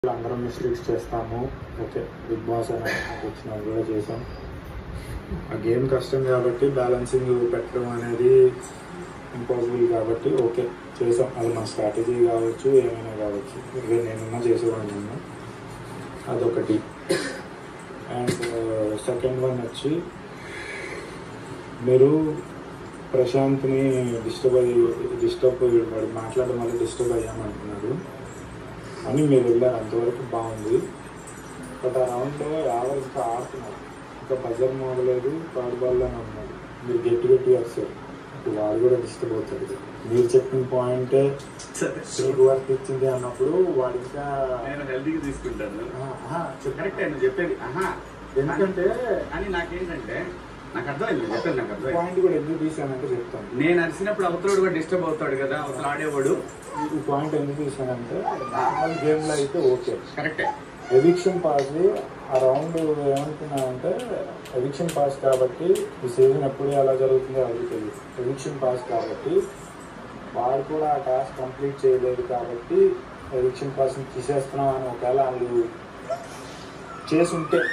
అందరం మిస్టేక్స్ చేస్తాము okay big boss అని వచ్చినప్పుడు కూడా చేసాం ఆ గేమ్ కష్టం కాబట్టి బ్యాలెన్సింగ్ పెట్టడం అనేది ఇంపాసిబుల్ కాబట్టి ఓకే చేసాం అది మా స్ట్రాటజీ కావచ్చు ఏమైనా కావచ్చు ఇదే నేనున్నా చేసేవాడిని నేను అదొకటి అండ్ సెకండ్ వన్ వచ్చి మీరు ప్రశాంత్ని డిస్టర్బ్ అయ్యి డిస్టర్బ్ వాడు మాట్లాడడం వల్ల డిస్టర్బ్ అయ్యామంటున్నారు అని మీరు వెళ్ళారు అంతవరకు బాగుంది బట్ ఆ రౌండ్లో యావరేజ్గా ఆడుతున్నారు ఇంకా బజర్ మోగలేదు థర్డ్ బాల్లోనే ఉన్నాడు మీరు గట్టి గట్టి వస్తారు ఇప్పుడు వాడు కూడా డిస్టర్బ్ అవుతాడు మీరు చెప్పిన పాయింటే మీకు వర్క్ ఇచ్చింది అన్నప్పుడు వాడు ఇంకా నేను హెల్దీగా తీసుకుంటాను ఆహా, చెప్పు. కరెక్ట్ నువ్వు చెప్పేది ఆహా ఎందుకంటే అని నాకేంటంటే నాకు అర్థమైంది నువ్వు చెప్పేది నాకు అర్థమైంది పాయింట్ కూడా ఎందుకు తీసానంటే చెప్తాను నేను అరిసినప్పుడు అవతలోడు కూడా డిస్టర్బ్ అవుతాడు కదా అవతల ఆడేవాడు ఈ పాయింట్ ఎందుకు తీసానంటే నార్మల్ గేమ్లో అయితే ఓకే కరెక్టే ఎవిక్షన్ పాస్ ఆ రౌండ్ ఏమనుకున్నానంటే ఎవిక్షన్ పాస్ కాబట్టి ఈ సీజన్ ఎప్పుడు ఎలా జరుగుతుందో అది తెలియదు ఎవిక్షన్ పాస్ కాబట్టి వాడు కూడా ఆ టాస్క్ కంప్లీట్ చేయలేదు కాబట్టి ఎవిక్షన్ పాస్ని తీసేస్తున్నాం అని ఒకవేళ వాళ్ళు చేసుంటే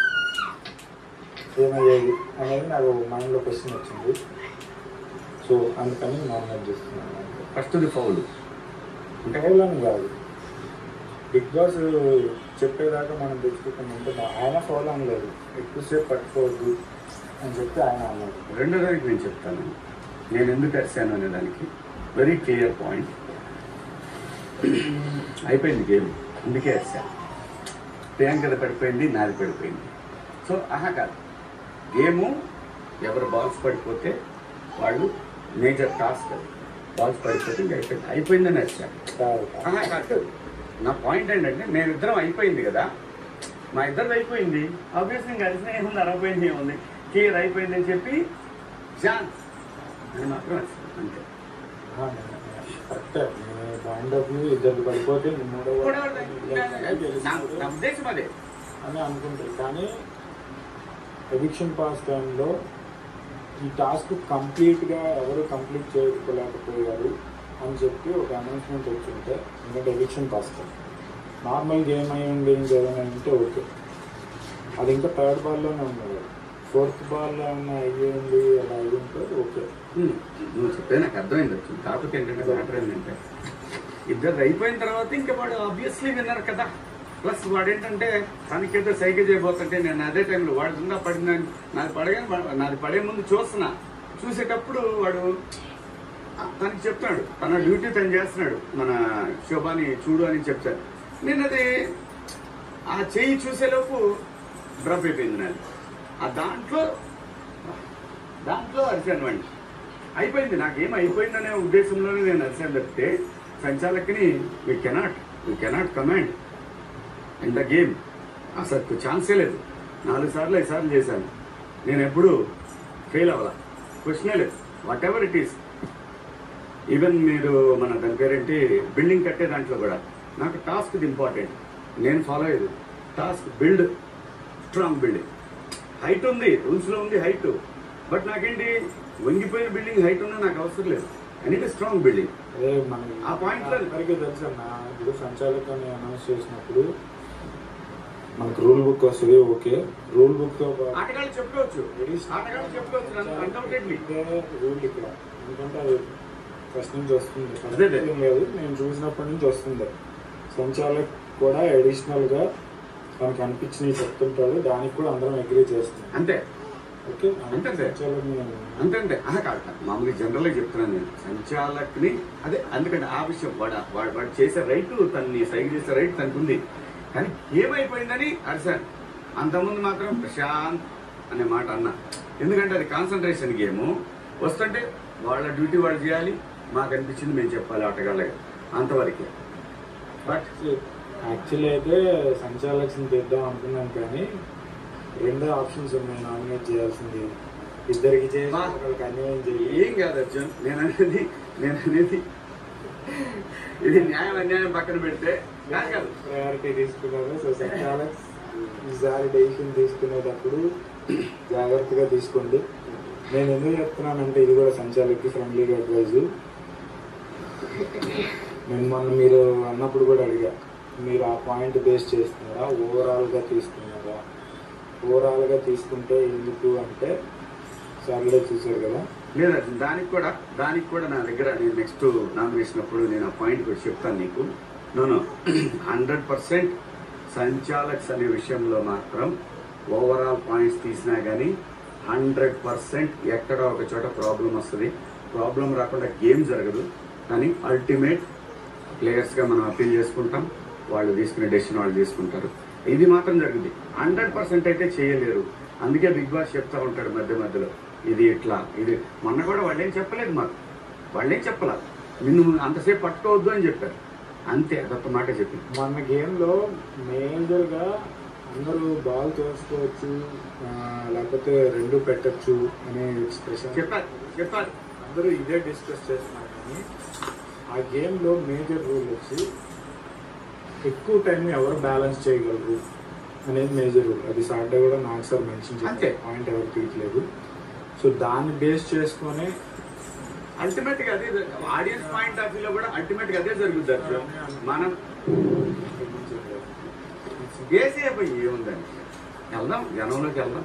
ఏమయ్యేది అనేది నాకు మైండ్లో క్వశ్చన్ వచ్చింది సో అందుకని నామినేట్ చేస్తున్నాను ఫస్ట్ ది ఫౌల్ అంటే ఫౌలని కాదు బిగ్ బాస్ చెప్పేదాకా మనం తెచ్చుకుంటాం అంటే మా- ఆయన ఫౌల్ అనలేదు ఎక్కువసేపు పట్టుకోవద్దు అని చెప్పి ఆయన అన్నాడు రెండో దానికి నేను చెప్తాను నేను ఎందుకు అరిశాను అనే దానికి వెరీ క్లియర్ పాయింట్ అయిపోయింది గేమ్ అందుకే అరిశాను ప్రియాంకది పడిపోయింది నాది పడిపోయింది సో ఆహా కాదు గేము ఎవరు బాల్స్ పడిపోతే వాళ్ళు మేజర్ టాస్క్ అది బాల్స్ పడిపోతే ఇంకా అయిపోయింది అయిపోయిందని అరిశాను కాదు ఆహా, కాదు. నా పాయింట్ ఏంటంటే మేమిద్దరం అయిపోయింది కదా మా ఇద్దరు అయిపోయింది ఆబ్వియస్లీ ఇంకా అరిసిన ఏముంది అరవైపోయింది ఏముంది క్లియర్ అయిపోయింది అని చెప్పి జాన్ అని మాత్రం అరిచాను. అంతే కరెక్ట్ పాయింట్ ఆఫ్ వ్యూ ఇద్దరు పడిపోతే మూడో కూడా వాడు నా నా ఉద్దేశం అదే అని అనుకుంటారు కానీ ఎవిక్షన్ పాస్ టైంలో ఈ టాస్క్ కంప్లీట్గా ఎవరు కంప్లీట్ చేయలేకపోయారు అని చెప్పి ఒక అనౌన్స్మెంట్ వచ్చింటే ఎందుకంటే eviction pass time normal game అయి ఉండి ఇంకేదైనా ఉంటే ఓకే అది ఇంకా థర్డ్ బాల్లోనే ఉన్నది ఫోర్త్ బాల్లో ఏమన్నా అయ్యింది అలా అయ్యి ఉంటే ఓకే హ్మ్. నువ్వు చెప్పేది నాకు అర్థమైంది వచ్చింది కాకపోతే ఏంటంటే మ్యాటర్ ఏంటంటే ఇద్దరు అయిపోయిన తర్వాత ఇంకా వాడు ఆబ్వియస్లీ విన్నారు కదా ప్లస్ వాడు ఏంటంటే తనకేదో సైకిల్ చేయబోతుంటే నేను అదే టైంలో వాడు ఉందా పడిందా అని నాది పడగానే వా- నాది పడే ముందు చూస్తున్నా చూసేటప్పుడు వాడు తనకి చెప్తాడు తన డ్యూటీ తను చేస్తున్నాడు మన శోభాని చూడు అని చెప్తాడు నేను అది ఆ చెయ్యి చూసేలోపు డ్రాప్ అయిపోయింది నాది ఆ దాంట్లో దాంట్లో అరిశాను వాడిని అయిపోయింది నాకేం అయిపోయిందనే ఉద్దేశంలోనే నేను అరిశాను తప్పితే సంచాలకుని we cannot we cannot command in the game అసలు ఛాన్సే లేదు నాలుగు సార్లు ఐదు సార్లు చేశాను నేను ఎప్పుడు ఫెయిల్ అవ్వాల క్వశ్చనే లేదు whatever it is even మీరు మన దాని పేరేంటి బిల్డింగ్ కట్టే దాంట్లో కూడా నాకు టాస్క్ ఇంపార్టెంట్ నేను ఫాలో అయ్యేది task build strong building height ఉంది రూల్స్ లో ఉంది హైట్ బట్ నాకేంటి వంగిపోయిన బిల్డింగ్ హైట్ ఉన్నా నాకు అవసరం లేదు అండ్ స్ట్రాంగ్ బిల్డింగ్ అదే మన ఆ point లో- అందరికీ తెలుసు అన్న ఇప్పుడు సంచాలకాన్ని అనౌన్స్ చేసినప్పుడు మనకు రూల్ బుక్ వస్తుంది ఓకే రూల్ బుక్ తో పాటు ఆటగాళ్ళు చెప్పుకోవచ్చు ఆటగాళ్ళు చెప్పుకోవచ్చు అన్డౌటెడ్లీ ఇదే రూల్ ఇక్కడ ఎందుకంటే అది ఫస్ట్ నుంచి వస్తుంది ఫస్ట్ అదే, అదే. ఏం లేదు నేను చూసినప్పటి నుంచి వస్తుంది సంచాలక్ కూడా అడిషనల్ గా మనకు అనిపించినవి చెప్తుంటాడు దానికి కూడా అందరం అగ్రీ చేస్తున్నాం అంతే ఓకే అంతే. సంచాలక్ నేను అంతే అంతే ఆహా కాదు కాదు. మామూలుగా జనరల్గా చెప్తున్నాను నేను సంచాలకుని అదే అందుకంటే ఆ విషయం వాడు వాడు వాడు చేసే రైట్ తనని సైడ్ చేసే రైట్ తనకు ఉంది కానీ ఏమైపోయిందని అరిశాను అంతకుముందు మాత్రం ప్రశాంత్ అనే మాట అన్నా ఎందుకంటే అది కాన్సన్ట్రేషన్ గేము వస్తుంటే వాళ్ళ డ్యూటీ వాళ్ళు చేయాలి మాకు అనిపించింది మేము చెప్పాలి ఆటగాళ్ళగా అంతవరకే బట్ యాక్చువల్లీ అయితే సంచాలక్ష్ని తెద్దాం అనుకున్నాను కానీ రెండో ఆప్షన్స్ ఉన్నాయి నామినేట్ చేయాల్సింది ఇద్దరికి చేసి బా. ఒకరికి అన్యాయం చేయాలి ఏం కాదు అర్జున్ నేను అనేది నేను అనేది ఇది న్యాయం అన్యాయం పక్కన పెడితే కాదు కాదు ప్రయారిటీ తీసుకున్నారు సో సంచాలక్స్ ఈసారి డెసిషన్ తీసుకునేటప్పుడు జాగ్రత్తగా తీసుకోండి నేను ఎందుకు చెప్తున్నానంటే ఇది కూడా సంచాలక్కి ఫ్రెండ్లీగా అడ్వైజ్ నేను మొన్న మీరు అన్నప్పుడు కూడా అడిగా మీరు ఆ పాయింట్ బేస్ చేస్తున్నారా ఓవరాల్గా తీసుకున్నారా ఓవరాల్గా తీసుకుంటే ఎందుకు అంటే సర్లే చూసారు కదా లేదా దానికి కూడా దానికి కూడా నా దగ్గర నేను నెక్స్ట్ నామినేషన్ అప్పుడు నేను ఆ పాయింట్ కూడా చెప్తాను నీకు నోను హండ్రెడ్ పర్సెంట్ సంచాలక్స్ అనే విషయంలో మాత్రం ఓవరాల్ పాయింట్స్ తీసినా కానీ హండ్రెడ్ పర్సెంట్ ఎక్కడ ఒక చోట ప్రాబ్లం వస్తుంది ప్రాబ్లం రాకుండా గేమ్ జరగదు కానీ అల్టిమేట్ ప్లేయర్స్గా మనం అపీల్ చేసుకుంటాం వాళ్ళు తీసుకునే డెసిషన్ వాళ్ళు తీసుకుంటారు ఇది మాత్రం జరుగుతుంది హండ్రెడ్ పర్సెంట్ అయితే చేయలేరు అందుకే బిగ్ బాస్ చెప్తా ఉంటాడు మధ్య మధ్యలో ఇది ఇట్లా ఇది మొన్న కూడా వాళ్ళేం చెప్పలేదు మాకు వాళ్ళేం చెప్పలేదు నిన్ను అంతసేపు పట్టుకోవద్దు అని చెప్పారు అంతే అదొక మాట చెప్పింది మన గేమ్లో మేజర్గా అందరూ బాల్ తోసుకోవచ్చు ఆ, లేకపోతే రెండు పెట్టచ్చు అనే ఎక్స్ప్రెషన్ చెప్పారు చెప్పారు అందరూ ఇదే డిస్కస్ చేస్తున్నారు కానీ ఆ గేమ్లో మేజర్ రూల్ వచ్చి ఎక్కువ టైం ఎవరు బ్యాలెన్స్ చేయగలరు అనేది మేజర్ రూల్ అది సాటర్డే కూడా నాకు సార్ మెన్షన్ అంతే. చేశారు పాయింట్ ఎవరు తీయట్లేదు సో దాన్ని బేస్ చేసుకొని అల్టిమేట్ గా అదే ఆడియన్స్ పాయింట్ ఆఫ్ వ్యూలో కూడా అల్టిమేట్ గా అదే జరుగుతుంది అర్జున్. మనం ఏసీ పోయి ఏముందండి వెళ్దాం జనంలోకి వెళ్దాం